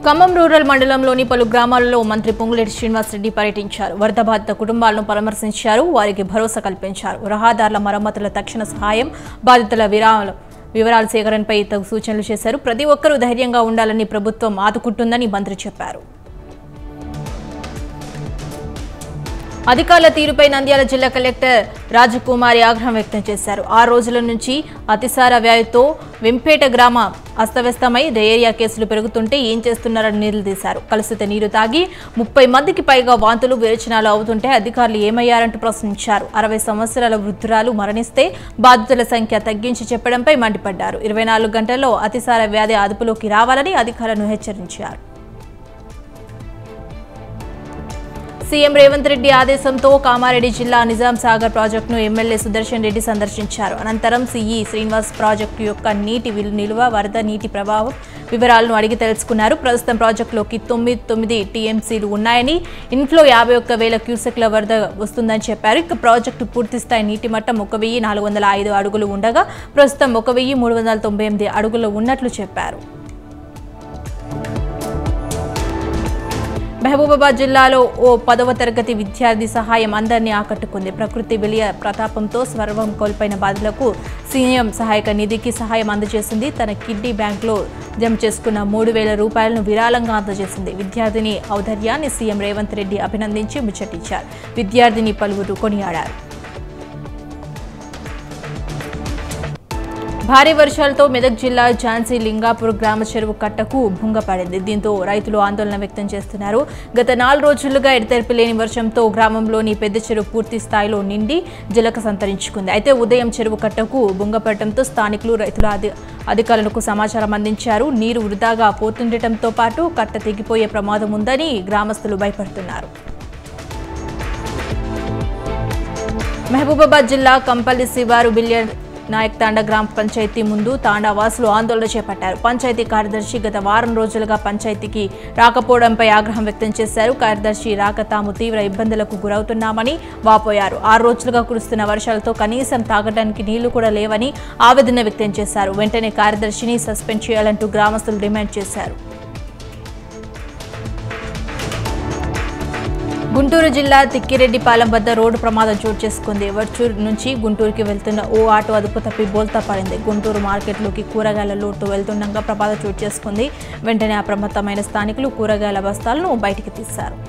Khammam rural మండలంలోని పలు గ్రామాలలో మంత్రి పొంగులేటి శ్రీనివాసరెడ్డి పర్యటించారు వరద బాధిత కుటుంబాలను పరామర్శించారు వారికి భరోసా కల్పించారు రహదారుల మరమ్మతుల తక్షణ సహాయం బాధితుల విరాళాలు వివరాల సేకరణపై తగు సూచనలు చేశారు ప్రతి ఒక్కరూ ధైర్యంగా ఉండాలని ప్రభుత్వం ఆదుకుంటుందని మంత్రి చెప్పారు అధికారుల తీరుపై నంద్యాల జిల్లా కలెక్టర్ రాజకుమారి ఆగ్రహం వ్యక్తం చేశారు ఆరు రోజుల నుంచి అతిసార వ్యాధితో వెంపేట గ్రామ అస్తవ్యస్తమై డయేరియా కేసులు పెరుగుతుంటే ఏం చేస్తున్నారని నిలదీశారు కలుషిత నీరు తాగి ముప్పై మందికి పైగా వాంతులు విరేచనాలు అవుతుంటే అధికారులు ఏమయ్యారంటూ ప్రశ్నించారు అరవై సంవత్సరాల వృద్ధురాలు మరణిస్తే బాధితుల సంఖ్య తగ్గించి చెప్పడంపై మండిపడ్డారు ఇరవై నాలుగు గంటల్లో అతిసార వ్యాధి అదుపులోకి రావాలని అధికారులను హెచ్చరించారు సీఎం రేవంత్ రెడ్డి ఆదేశంతో కామారెడ్డి జిల్లా నిజాం సాగర్ ప్రాజెక్టును ఎమ్మెల్యే సుదర్శన్ రెడ్డి సందర్శించారు అనంతరం సీఈ శ్రీనివాస్ ప్రాజెక్టు యొక్క నీటి విలు- నిల్వ వరద నీటి ప్రభావం వివరాలను అడిగి తెలుసుకున్నారు ప్రస్తుతం ప్రాజెక్టులోకి తొమ్మిది తొమ్మిది టీఎంసీలు ఉన్నాయని ఇన్ఫ్లో యాభై ఒక్క వేల క్యూసెక్ల వరద వస్తుందని చెప్పారు ఇక ప్రాజెక్టు పూర్తి స్థాయి నీటి మట్టం ఒక వెయ్యి నాలుగు వందల ఐదు అడుగులు ఉండగా ప్రస్తుతం ఒక వెయ్యి మూడు వందల తొంభై ఎనిమిది అడుగులు ఉన్నట్లు చెప్పారు మహబూబాబాద్ జిల్లాలో ఓ పదవ తరగతి విద్యార్థి సహాయం అందరినీ ఆకట్టుకుంది ప్రకృతి విలియ ప్రతాపంతో స్వర్వం కోల్పోయిన బాధితులకు సీఎం సహాయక నిధికి సహాయం అందజేసింది తన కిడ్నీ బ్యాంక్లో జమ చేసుకున్న మూడు వేల రూపాయలను విరాళంగా అందజేసింది విద్యార్థిని ఔదర్యాన్ని సీఎం రేవంత్ రెడ్డి అభినందించి ముచ్చటించారు విద్యార్థిని పలువురు కొనియాడారు భారీ వర్షాలతో మెదక్ జిల్లా ఝాన్సీ లింగాపూర్ గ్రామ చెరువు కట్టకు భుంగపడింది దీంతో రైతులు ఆందోళన వ్యక్తం చేస్తున్నారు గత నాలుగు రోజులుగా ఎడతెరిపి లేని వర్షంతో గ్రామంలోని పెద్ద చెరువు పూర్తి స్థాయిలో నిండి జలక సంతరించుకుంది అయితే ఉదయం చెరువు కట్టకు భుంగపడటంతో స్థానికులు రైతుల అధి అధికారులకు సమాచారం అందించారు నీరు వృధాగా పోతుండటంతో పాటు కట్ట తెగిపోయే ప్రమాదం ఉందని గ్రామస్తులు భయపడుతున్నారు మహబూబాబాద్ జిల్లా కంపల్లి శివారు బిలియర్ నాయక్ తాండా గ్రామ పంచాయతీ ముందు తాండా వాసులు ఆందోళన చేపట్టారు పంచాయతీ కార్యదర్శి గత వారం రోజులుగా పంచాయతీకి రాకపోవడంపై ఆగ్రహం వ్యక్తం చేశారు కార్యదర్శి రాక తాము తీవ్ర ఇబ్బందులకు గురవుతున్నామని వాపోయారు ఆరు రోజులుగా కురుస్తున్న వర్షాలతో కనీసం తాగడానికి నీళ్లు కూడా లేవని ఆవేదన వ్యక్తం చేశారు వెంటనే కార్యదర్శిని సస్పెండ్ చేయాలంటూ గ్రామస్తులు డిమాండ్ చేశారు గుంటూరు జిల్లా తిక్కిరెడ్డిపాలెం వద్ద రోడ్డు ప్రమాదం చోటు చేసుకుంది వర్చూరు నుంచి గుంటూరుకి వెళ్తున్న ఓ ఆటో అదుపు తప్పి బోల్తా పడింది గుంటూరు మార్కెట్లోకి కూరగాయల లోటు వెళ్తుండగా ప్రమాదం చోటు చేసుకుంది వెంటనే అప్రమత్తమైన స్థానికులు కూరగాయల బస్తాలను బయటికి తీశారు